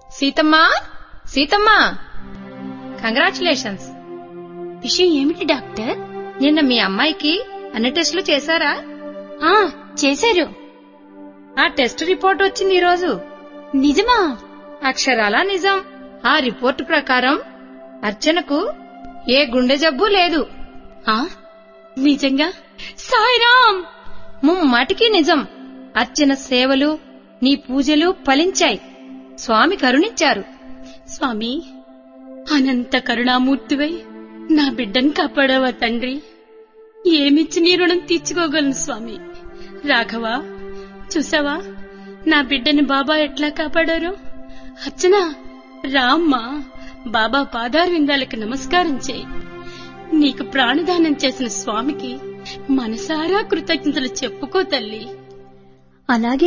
సీతమ్మా సీతమ్మా congratulations విషయం ఏమిటి doctor నిన్న మీ అమ్మాయికి అన్ని టెస్టులు చేశారా ఆ చేశారు ఆ టెస్ట్ రిపోర్ట్ వచ్చింది ఈరోజు నిజమా అక్షరాలా నిజం ఆ రిపోర్టు ప్రకారం అర్చనకు ఏ గుండె జబ్బు లేదు ఆ నిజంగా సాయిరామ్ ముమ్మాటికి నిజం అర్చన సేవలు నీ పూజలు ఫలించాయి స్వామి కరుణించారు స్వామి అనంత కరుణామూర్తివై నా బిడ్డను కాపాడావా తండ్రి ఏమిచ్చి నీ రుణం తీర్చుకోగలను స్వామి రాఘవా చూసావా నా బిడ్డని బాబా ఎట్లా కాపాడారు అర్చన రామ్మా బాబా పాదార్ విందాలకు నమస్కారం చేయి నీకు ప్రాణదానం చేసిన స్వామికి మనసారా కృతజ్ఞతలు చెప్పుకో తల్లి అలాగే